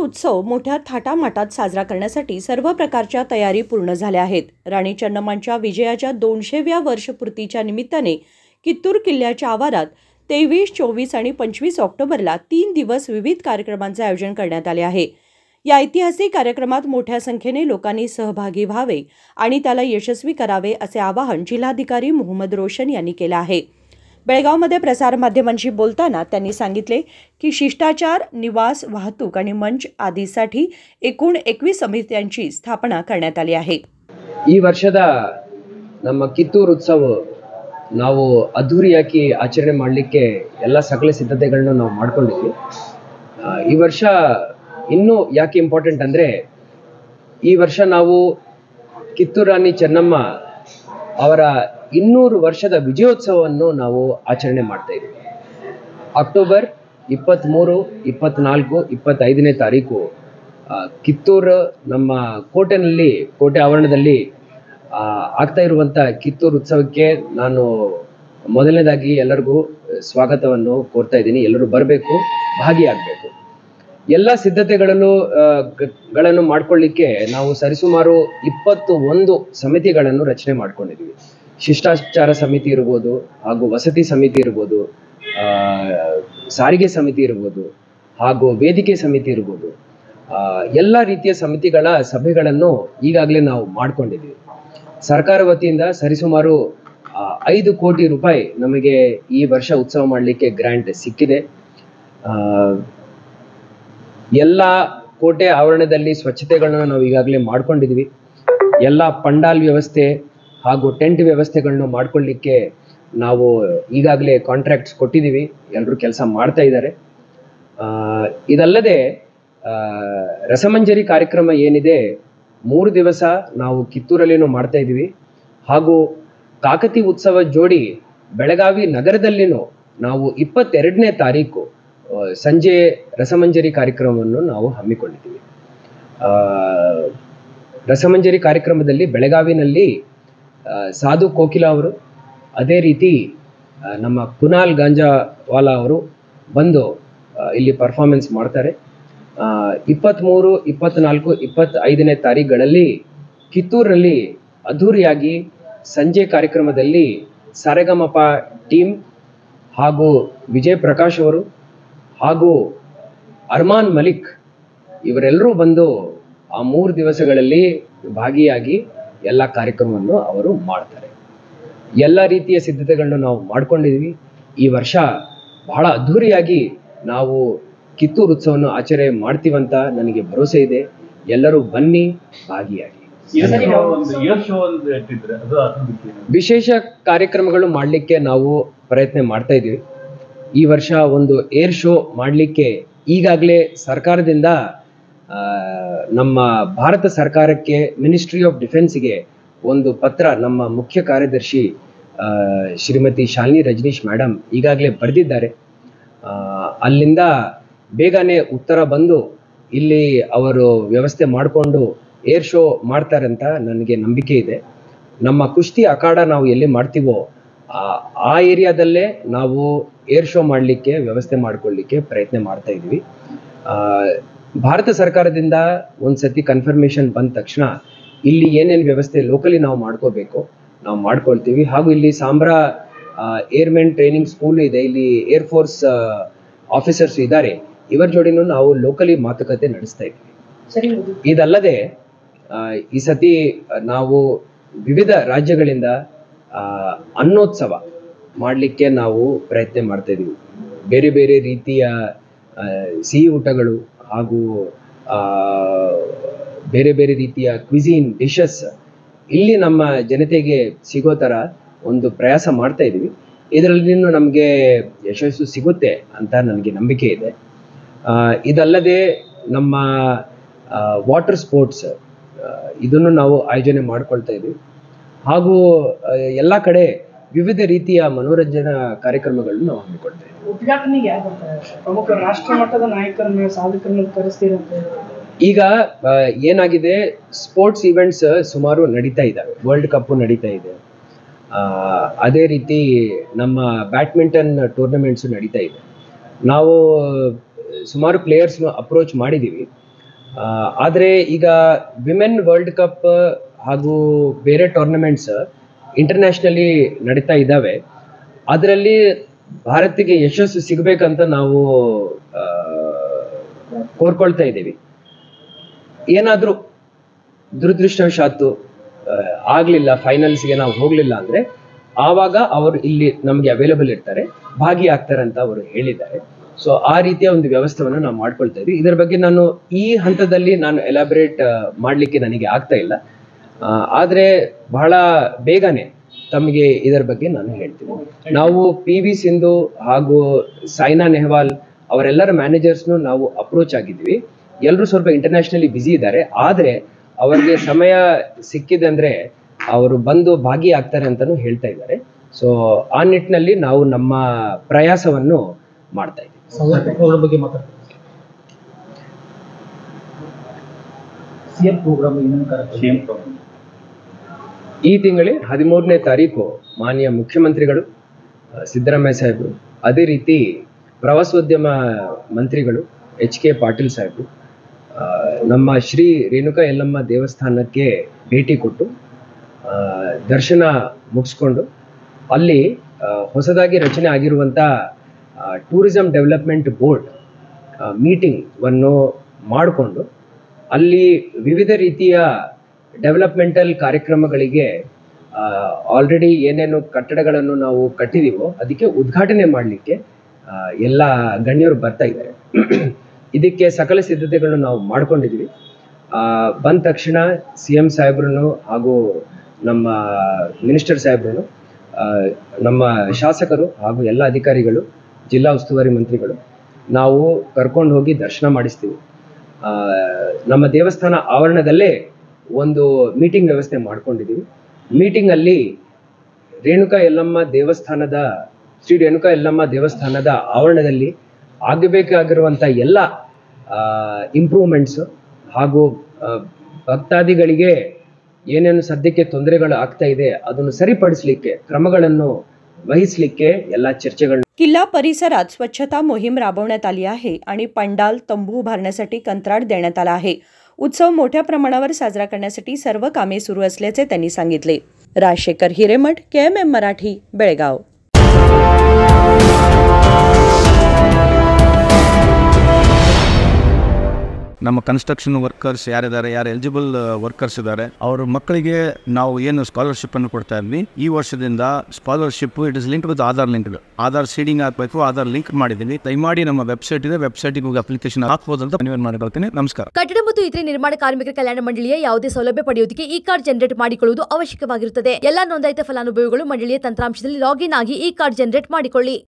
उत्सव मोठ्या थाटामाटात साजरा करण्यासाठी सर्व प्रकारच्या तयारी पूर्ण झाल्या आहेत राणी चन्नम्मांच्या विजयाच्या दोनशेव्या वर्षपूर्तीच्या निमित्ताने कित्तूर किल्ल्याच्या आवारात तेवीस चोवीस आणि पंचवीस ऑक्टोबरला तीन दिवस विविध कार्यक्रमांचे आयोजन करण्यात आले आहे या ऐतिहासिक कार्यक्रमात मोठ्या संख्येने लोकांनी सहभागी व्हावे आणि त्याला यशस्वी करावे असे आवाहन जिल्हाधिकारी मोहम्मद रोशन यांनी केलं आहे बेळगावमध्ये प्रसारमाध्यमांशी बोलताना त्यांनी सांगितले की शिष्टाचार निवास वाहतूक आणि मंच आदीसाठी एकूण एकवीस समित्यांची स्थापना करण्यात आली आहे ಈ ವರ್ಷದ ನಮ್ಮ ಕಿತ್ತೂರು ಉತ್ಸವ ನಾವು ಅದ್ಧೂರಿಯಾಗಿ ಆಚರಣೆ ಮಾಡಲಿಕ್ಕೆ ಎಲ್ಲ ಸಕಲ ಸಿದ್ಧತೆಗಳನ್ನು ನಾವು ಮಾಡ್ಕೊಂಡಿದ್ವಿ ಆ, ಈ ವರ್ಷ ಇನ್ನೂ ಯಾಕೆ ಇಂಪಾರ್ಟೆಂಟ್ ಅಂದರೆ ಈ ವರ್ಷ ನಾವು ಕಿತ್ತೂರು ರಾಣಿ ಚೆನ್ನಮ್ಮ ಅವರ ಇನ್ನೂರು ವರ್ಷದ ವಿಜಯೋತ್ಸವವನ್ನು ನಾವು ಆಚರಣೆ ಮಾಡ್ತಾ ಇದ್ದೀವಿ ಅಕ್ಟೋಬರ್ ಇಪ್ಪತ್ತ್ಮೂರು ಇಪ್ಪತ್ತ್ನಾಲ್ಕು ಇಪ್ಪತ್ತೈದನೇ ತಾರೀಕು ಆ, ಕಿತ್ತೂರು ನಮ್ಮ ಕೋಟೆನಲ್ಲಿ ಕೋಟೆ ಆವರಣದಲ್ಲಿ ಆ, ಆಗ್ತಾ ಇರುವಂಥ ಕಿತ್ತೂರು ಉತ್ಸವಕ್ಕೆ ನಾನು ಮೊದಲನೇದಾಗಿ ಎಲ್ಲರಿಗೂ ಸ್ವಾಗತವನ್ನು ಕೋರ್ತಾ ಇದ್ದೀನಿ ಎಲ್ಲರೂ ಬರಬೇಕು ಭಾಗಿಯಾಗಬೇಕು ಎಲ್ಲ ಸಿದ್ಧತೆಗಳನ್ನು ಆ, ಗ- ಗಳನ್ನು ಮಾಡ್ಕೊಳ್ಳಿಕ್ಕೆ ನಾವು ಸರಿಸುಮಾರು ಇಪ್ಪತ್ತು ಒಂದು ಸಮಿತಿಗಳನ್ನು ರಚನೆ ಮಾಡ್ಕೊಂಡಿದ್ದೀವಿ ಶಿಷ್ಟಾಚಾರ ಸಮಿತಿ ಇರ್ಬೋದು ಹಾಗೂ ವಸತಿ ಸಮಿತಿ ಇರ್ಬೋದು ಆ, ಸಾರಿಗೆ ಸಮಿತಿ ಇರ್ಬೋದು ಹಾಗೂ ವೇದಿಕೆ ಸಮಿತಿ ಇರ್ಬೋದು ಆ, ಎಲ್ಲ ರೀತಿಯ ಸಮಿತಿಗಳ ಸಭೆಗಳನ್ನು ಈಗಾಗಲೇ ನಾವು ಮಾಡ್ಕೊಂಡಿದ್ದೀವಿ ಸರ್ಕಾರ ವತಿಯಿಂದ ಸರಿಸುಮಾರು ಆ, ಐದು ಕೋಟಿ ರೂಪಾಯಿ ನಮಗೆ ಈ ವರ್ಷ ಉತ್ಸವ ಮಾಡಲಿಕ್ಕೆ ಗ್ರಾಂಟ್ ಸಿಕ್ಕಿದೆ ಆ, ಎಲ್ಲ ಕೋಟೆ ಆವರಣದಲ್ಲಿ ಸ್ವಚ್ಛತೆಗಳನ್ನು ನಾವು ಈಗಾಗಲೇ ಮಾಡ್ಕೊಂಡಿದ್ವಿ ಎಲ್ಲ ಪಂಡಾಲ್ ವ್ಯವಸ್ಥೆ ಹಾಗೂ ಟೆಂಟ್ ವ್ಯವಸ್ಥೆಗಳನ್ನು ಮಾಡ್ಕೊಳ್ಳಿಕ್ಕೆ ನಾವು ಈಗಾಗಲೇ ಕಾಂಟ್ರಾಕ್ಟ್ಸ್ ಕೊಟ್ಟಿದ್ದೀವಿ ಎಲ್ಲರೂ ಕೆಲಸ ಮಾಡ್ತಾ ಇದ್ದಾರೆ ಆ, ಇದಲ್ಲದೆ ಆ, ರಸಮಂಜರಿ ಕಾರ್ಯಕ್ರಮ ಏನಿದೆ ಮೂರು ದಿವಸ ನಾವು ಕಿತ್ತೂರಲ್ಲಿನೂ ಮಾಡ್ತಾ ಇದ್ದೀವಿ ಹಾಗೂ ಕಾಕತಿ ಉತ್ಸವ ಜೋಡಿ ಬೆಳಗಾವಿ ನಗರದಲ್ಲಿನೂ ನಾವು ಇಪ್ಪತ್ತೆರಡನೇ ತಾರೀಕು ಆ, ಸಂಜೆ ರಸಮಂಜರಿ ಕಾರ್ಯಕ್ರಮವನ್ನು ನಾವು ಹಮ್ಮಿಕೊಂಡಿದ್ದೀವಿ ಆ, ರಸಮಂಜರಿ ಕಾರ್ಯಕ್ರಮದಲ್ಲಿ ಬೆಳಗಾವಿನಲ್ಲಿ ಆ, ಸಾಧು ಕೋಕಿಲ ಅವರು ಅದೇ ರೀತಿ ಆ, ನಮ್ಮ ಕುನಾಲ್ ಗಾಂಜಾವಾಲಾ ಅವರು ಬಂದು ಆ, ಇಲ್ಲಿ ಪರ್ಫಾರ್ಮೆನ್ಸ್ ಮಾಡ್ತಾರೆ ಆ, ಇಪ್ಪತ್ತ್ಮೂರು ಇಪ್ಪತ್ತ್ನಾಲ್ಕು ಇಪ್ಪತ್ತೈದನೇ ತಾರೀಖುಗಳಲ್ಲಿ ಕಿತ್ತೂರಲ್ಲಿ ಅದ್ಧೂರಿಯಾಗಿ ಸಂಜೆ ಕಾರ್ಯಕ್ರಮದಲ್ಲಿ ಸರೆಗಮಪ ಟೀಮ್ ಹಾಗೂ ವಿಜಯ್ ಪ್ರಕಾಶ್ ಅವರು ಹಾಗೂ ಅರ್ಮಾನ್ ಮಲಿಕ್ ಇವರೆಲ್ಲರೂ ಬಂದು ಆ ಮೂರು ದಿವಸಗಳಲ್ಲಿ ಭಾಗಿಯಾಗಿ ಎಲ್ಲ ಕಾರ್ಯಕ್ರಮವನ್ನು ಅವರು ಮಾಡ್ತಾರೆ ಎಲ್ಲ ರೀತಿಯ ಸಿದ್ಧತೆಗಳನ್ನು ನಾವು ಮಾಡ್ಕೊಂಡಿದ್ವಿ ಈ ವರ್ಷ ಬಹಳ ಅದ್ಧೂರಿಯಾಗಿ ನಾವು ಕಿತ್ತೂರು ಉತ್ಸವವನ್ನು ಆಚರಣೆ ಮಾಡ್ತೀವಂತ ನನಗೆ ಭರವಸೆ ಇದೆ ಎಲ್ಲರೂ ಬನ್ನಿ ಭಾಗಿಯಾಗಿ ಏರ್ ಶೋ ಒಂದು ಏರ್ ಶೋ ಒಂದು ಇಟ್ಟಿದ್ರೆ ಅದು ಅದ್ರ ಬಗ್ಗೆ ಏನು? ವಿಶೇಷ ಕಾರ್ಯಕ್ರಮಗಳು ಮಾಡಲಿಕ್ಕೆ ನಾವು ಪ್ರಯತ್ನ ಮಾಡ್ತಾ ಇದ್ದೀವಿ ಈ ವರ್ಷ ಒಂದು ಏರ್ ಶೋ ಮಾಡಲಿಕ್ಕೆ ಈಗಾಗಲೇ ಸರ್ಕಾರದಿಂದ ಆ, ನಮ್ಮ ಭಾರತ ಸರ್ಕಾರಕ್ಕೆ ಮಿನಿಸ್ಟ್ರಿ ಆಫ್ ಡಿಫೆನ್ಸ್ಗೆ ಒಂದು ಪತ್ರ ನಮ್ಮ ಮುಖ್ಯ ಕಾರ್ಯದರ್ಶಿ ಆ, ಶ್ರೀಮತಿ ಶಾಲಿನಿ ರಜನೀಶ್ ಮೇಡಮ್ ಈಗಾಗಲೇ ಬರೆದಿದ್ದಾರೆ ಆ, ಅಲ್ಲಿಂದ ಬೇಗನೆ ಉತ್ತರ ಬಂದು ಇಲ್ಲಿ ಅವರು ವ್ಯವಸ್ಥೆ ಮಾಡಿಕೊಂಡು ಏರ್ ಶೋ ಮಾಡ್ತಾರಂತ ನನಗೆ ನಂಬಿಕೆ ಇದೆ ನಮ್ಮ ಕುಸ್ತಿ ಅಖಾಡ ನಾವು ಎಲ್ಲಿ ಮಾಡ್ತೀವೋ ಆ- ಆ ಏರಿಯಾದಲ್ಲೇ ನಾವು ಏರ್ ಶೋ ಮಾಡಲಿಕ್ಕೆ ವ್ಯವಸ್ಥೆ ಮಾಡ್ಕೊಳ್ಳಿಕ್ಕೆ ಪ್ರಯತ್ನ ಮಾಡ್ತಾ ಇದ್ವಿ ಆ, ಭಾರತ ಸರ್ಕಾರದಿಂದ ಒಂದ್ಸತಿ ಕನ್ಫರ್ಮೇಶನ್ ಬಂದ ತಕ್ಷಣ ಇಲ್ಲಿ ಏನೇನು ವ್ಯವಸ್ಥೆ ಲೋಕಲಿ ನಾವು ಮಾಡ್ಕೋಬೇಕು ನಾವು ಮಾಡ್ಕೊಳ್ತೀವಿ ಹಾಗೂ ಇಲ್ಲಿ ಸಾಂಬ್ರಾ ಏರ್ಮೆನ್ ಟ್ರೈನಿಂಗ್ ಸ್ಕೂಲ್ ಇದೆ ಇಲ್ಲಿ ಏರ್ ಫೋರ್ಸ್ ಆಫೀಸರ್ಸ್ ಇದ್ದಾರೆ ಇವರ ಜೋಡಿನೂ ನಾವು ಲೋಕಲಿ ಮಾತುಕತೆ ನಡೆಸ್ತಾ ಇದ್ವಿ ಇದಲ್ಲದೆ ಆ, ಈ ಸತಿ ನಾವು ವಿವಿಧ ರಾಜ್ಯಗಳಿಂದ ಆ, ಅನ್ನೋತ್ಸವ ಮಾಡಲಿಕ್ಕೆ ನಾವು ಪ್ರಯತ್ನ ಮಾಡ್ತಾ ಇದೀವಿ ಬೇರೆ ಬೇರೆ ರೀತಿಯ ಆ, ಸಿಹಿ ಊಟಗಳು ಹಾಗೂ ಆ, ಬೇರೆ ಬೇರೆ ರೀತಿಯ ಕ್ವಿಸಿನ್ ಡಿಶಸ್ ಇಲ್ಲಿ ನಮ್ಮ ಜನತೆಗೆ ಸಿಗೋ ಥರ ಒಂದು ಪ್ರಯಾಸ ಮಾಡ್ತಾ ಇದೀವಿ ಇದರಲ್ಲಿ ನಮಗೆ ಯಶಸ್ಸು ಸಿಗುತ್ತೆ ಅಂತ ನನಗೆ ನಂಬಿಕೆ ಇದೆ ಆ, ಇದಲ್ಲದೆ ನಮ್ಮ ವಾಟರ್ ಸ್ಪೋರ್ಟ್ಸ್ ಇದನ್ನು ನಾವು ಆಯೋಜನೆ ಮಾಡ್ಕೊಳ್ತಾ ಇದ್ವಿ ಹಾಗೂ ಆ, ಎಲ್ಲ ಕಡೆ ವಿವಿಧ ರೀತಿಯ ಮನೋರಂಜನಾ ಕಾರ್ಯಕ್ರಮಗಳನ್ನು ನಾವು ಹಮ್ಮಿಕೊಳ್ತಾ ಇದ್ವಿ ಉದ್ಘಾಟನೆಗೆ ಯಾರು ಬರ್ತಾರೆ ಪ್ರಮುಖ ರಾಷ್ಟ್ರ ಮಟ್ಟದ ನಾಯಕರನ್ನ ಸಾಧಕರನ್ನ ಕರೆಸ್ತೀರಂತ ಈಗ ಆ, ಏನಾಗಿದೆ ಸ್ಪೋರ್ಟ್ಸ್ ಇವೆಂಟ್ಸ್ ಸುಮಾರು ನಡೀತಾ ಇದ್ದಾವೆ ವರ್ಲ್ಡ್ ಕಪ್ ನಡೀತಾ ಇದೆ ಆ, ಅದೇ ರೀತಿ ನಮ್ಮ ಬ್ಯಾಡ್ಮಿಂಟನ್ ಟೂರ್ನಮೆಂಟ್ಸು ನಡೀತಾ ಇದೆ ನಾವು ಸುಮಾರು ಪ್ಲೇಯರ್ಸ್ನ ಅಪ್ರೋಚ್ ಮಾಡಿದ್ದೀವಿ ಆದರೆ ಈಗ ವಿಮೆನ್ ವರ್ಲ್ಡ್ ಕಪ್ ಹಾಗೂ ಬೇರೆ ಟೂರ್ನಮೆಂಟ್ಸ್ ಇಂಟರ್ನ್ಯಾಷನಲಿ ನಡೀತಾ ಇದ್ದಾವೆ ಅದರಲ್ಲಿ ಭಾರತಿಗೆ ಯಶಸ್ಸು ಸಿಗಬೇಕಂತ ನಾವು ಆ, ಕೋರ್ಕೊಳ್ತಾ ಇದ್ದೀವಿ ಏನಾದರೂ ದುರದೃಷ್ಟವಶಾತ್ತು ಆ, ಆಗ್ಲಿಲ್ಲ ಫೈನಲ್ಸ್ಗೆ ನಾವು ಹೋಗ್ಲಿಲ್ಲ ಅಂದ್ರೆ ಆವಾಗ ಅವರು ಇಲ್ಲಿ ನಮಗೆ ಅವೈಲೇಬಲ್ ಇರ್ತಾರೆ ಭಾಗಿಯಾಗ್ತಾರೆ ಅಂತ ಅವರು ಹೇಳಿದ್ದಾರೆ ಸೊ ಆ ರೀತಿಯ ಒಂದು ವ್ಯವಸ್ಥೆಯನ್ನು ನಾವು ಮಾಡ್ಕೊಳ್ತಾ ಇದ್ವಿ ಇದರ ಬಗ್ಗೆ ನಾನು ಈ ಹಂತದಲ್ಲಿ ನಾನು ಎಲಾಬ್ರೇಟ್ ಮಾಡಲಿಕ್ಕೆ ನನಗೆ ಆಗ್ತಾ ಇಲ್ಲ ಆ, ಆದ್ರೆ ಬಹಳ ಬೇಗನೆ ತಮಗೆ ಇದರ ಬಗ್ಗೆ ನಾನು ಹೇಳ್ತೀನಿ ನಾವು ಪಿ ವಿ ಸಿಂಧು ಹಾಗೂ ಸೈನಾ ನೆಹ್ವಾಲ್ ಅವರೆಲ್ಲರ ಮ್ಯಾನೇಜರ್ಸ್ನು ನಾವು ಅಪ್ರೋಚ್ ಆಗಿದ್ವಿ ಎಲ್ಲರೂ ಸ್ವಲ್ಪ ಇಂಟರ್ನ್ಯಾಷನಲಿ ಬ್ಯುಸಿ ಇದ್ದಾರೆ ಆದರೆ ಅವರಿಗೆ ಸಮಯ ಸಿಕ್ಕಿದೆ ಅಂದ್ರೆ ಅವರು ಬಂದು ಭಾಗಿಯಾಗ್ತಾರೆ ಅಂತಾನು ಹೇಳ್ತಾ ಇದ್ದಾರೆ ಸೊ ಆ ನಿಟ್ಟಿನಲ್ಲಿ ನಾವು ನಮ್ಮ ಪ್ರಯಾಸವನ್ನು ಮಾಡ್ತಾ ಇದ್ದೀವಿ ಪ್ರೋಗ್ರಾಮ್ ಬಗ್ಗೆ ಮಾತಾಡ್ತೀವಿ ಸಿಎಂ ಪ್ರೋಗ್ರಾಮ್ ಏನೇನು ಕಾರ್ಯಕ್ರಮ ಸೇಮ್ ಪ್ರಾಬ್ಲಮ್ ಈ ತಿಂಗಳೇ ಹದಿಮೂರನೇ ತಾರೀಕು ಮಾನ್ಯ ಮುಖ್ಯಮಂತ್ರಿಗಳು ಆ, ಸಿದ್ದರಾಮಯ್ಯ ಸಾಹೇಬರು ಅದೇ ರೀತಿ ಪ್ರವಾಸೋದ್ಯಮ ಮಂತ್ರಿಗಳು ಎಚ್ ಕೆ ಪಾಟೀಲ್ ಸಾಹೇಬರು ಆ, ನಮ್ಮ ಶ್ರೀ ರೇಣುಕಾ ಯಲ್ಲಮ್ಮ ದೇವಸ್ಥಾನಕ್ಕೆ ಭೇಟಿ ಕೊಟ್ಟು ಆ, ದರ್ಶನ ಮುಗಿಸ್ಕೊಂಡು ಅಲ್ಲಿ ಆ, ಹೊಸದಾಗಿ ರಚನೆ ಆಗಿರುವಂಥ ಟೂರಿಸಂ ಡೆವಲಪ್ಮೆಂಟ್ ಬೋರ್ಡ್ ಮೀಟಿಂಗ್ ವನ್ನು ಮಾಡಿಕೊಂಡು ಅಲ್ಲಿ ವಿವಿಧ ರೀತಿಯ ಡೆವಲಪ್ಮೆಂಟಲ್ ಕಾರ್ಯಕ್ರಮಗಳಿಗೆ ಆಲ್ರೆಡಿ ಏನೇನು ಕಟ್ಟಡಗಳನ್ನು ನಾವು ಕಟ್ಟಿದೀವೋ ಅದಕ್ಕೆ ಉದ್ಘಾಟನೆ ಮಾಡಲಿಕ್ಕೆ ಎಲ್ಲ ಗಣ್ಯರು ಬರ್ತಾ ಇದ್ದಾರೆ ಇದಕ್ಕೆ ಸಕಲ ಸಿದ್ಧತೆಗಳನ್ನು ನಾವು ಮಾಡ್ಕೊಂಡಿದ್ವಿ ಆ, ಬಂದ ತಕ್ಷಣ ಸಿ ಎಂ ಸಾಹೇಬ್ರನ್ನು ಹಾಗೂ ನಮ್ಮ ಮಿನಿಸ್ಟರ್ ಸಾಹೇಬ್ರನ್ನು ಆ, ನಮ್ಮ ಶಾಸಕರು ಹಾಗೂ ಎಲ್ಲ ಅಧಿಕಾರಿಗಳು ಜಿಲ್ಲಾ ಉಸ್ತುವಾರಿ ಮಂತ್ರಿಗಳು ನಾವು ಕರ್ಕೊಂಡು ಹೋಗಿ ದರ್ಶನ ಮಾಡಿಸ್ತೀವಿ ಆ, ನಮ್ಮ ದೇವಸ್ಥಾನ ಆವರಣದಲ್ಲೇ ಒಂದು ಮೀಟಿಂಗ್ ವ್ಯವಸ್ಥೆ ಮಾಡ್ಕೊಂಡಿದ್ದೀವಿ ಮೀಟಿಂಗ್ ಅಲ್ಲಿ ರೇಣುಕಾ ಯಲ್ಲಮ್ಮ ದೇವಸ್ಥಾನದ ಶ್ರೀ ರೇಣುಕಾ ಯಲ್ಲಮ್ಮ ದೇವಸ್ಥಾನದ ಆವರಣದಲ್ಲಿ ಆಗಬೇಕಾಗಿರುವಂಥ ಎಲ್ಲ ಇಂಪ್ರೂವ್ಮೆಂಟ್ಸ್ ಹಾಗೂ ಆ, ಭಕ್ತಾದಿಗಳಿಗೆ ಏನೇನು ಸದ್ಯಕ್ಕೆ ತೊಂದರೆಗಳು ಆಗ್ತಾ ಇದೆ ಅದನ್ನು ಸರಿಪಡಿಸಲಿಕ್ಕೆ ಕ್ರಮಗಳನ್ನು वहिसलिಕ್ಕೆ ಎಲ್ಲ ಚರ್ಚೆಗಳು किल्ला परिसरात स्वच्छता मोहीम राबवण्यात आली आहे आणि पंडाल तंबू उभारण्यासाठी कंत्राट देण्यात आला आहे उत्सव मोठ्या प्रमाणावर साजरा करण्यासाठी सर्व कामे सुरू असल्याचे त्यांनी सांगितले राजशेखर हिरेमठ केएमएम मराठी बेळगाव ನಮ್ಮ ಕನ್ಸ್ಟ್ರಕ್ಷನ್ ವರ್ಕರ್ಸ್ ಯಾರಿದ್ದಾರೆ ಯಾರು ಎಲಿಜಿಬಲ್ ವರ್ಕರ್ಸ್ ಇದ್ದಾರೆ ಅವ್ರ ಮಕ್ಕಳಿಗೆ ನಾವು ಏನು ಸ್ಕಾಲರ್ಶಿಪ್ ಅನ್ನು ಕೊಡ್ತಾ ಇದ್ವಿ ಈ ವರ್ಷದಿಂದ scholarship it is link with Aadhaar link Aadhaar seeding ಹಾಕಬೇಕು ಆಧಾರ್ ಲಿಂಕ್ ಮಾಡಿದ್ದೀವಿ ದಯಮಾಡಿ ನಮ್ಮ ವೆಬ್ಸೈಟ್ ಇದೆ ವೆಬ್ಸೈಟ್ಗೆ ಹೋಗಿ ಅಪ್ಲಿಕೇಶನ್ ಹಾಕ್ಬೋದು ಅಂತ ಮನವಿ ಮಾಡಿಕೊಳ್ತೀನಿ ನಮಸ್ಕಾರ ಕಟ್ಟಡ ಮತ್ತು ಇತರೆ ನಿರ್ಮಾಣ ಕಾರ್ಮಿಕರ ಕಲ್ಯಾಣ ಮಂಡಳಿಯ ಯಾವುದೇ ಸೌಲಭ್ಯ ಪಡೆಯುವುದಕ್ಕೆ ಈ ಕಾರ್ಡ್ ಜನರೇಟ್ ಮಾಡಿಕೊಳ್ಳುವುದು ಅವಶ್ಯಕವಾಗಿರುತ್ತದೆ ಎಲ್ಲಾ ನೋಂದಾಯಿತ ಫಲಾನುಭವಿಗಳು ಮಂಡಳಿಯ ತಂತ್ರಾಂಶದಲ್ಲಿ ಲಾಗಿನ್ ಆಗಿ ಈ ಕಾರ್ಡ್ ಜನರೇಟ್ ಮಾಡಿಕೊಳ್ಳಿ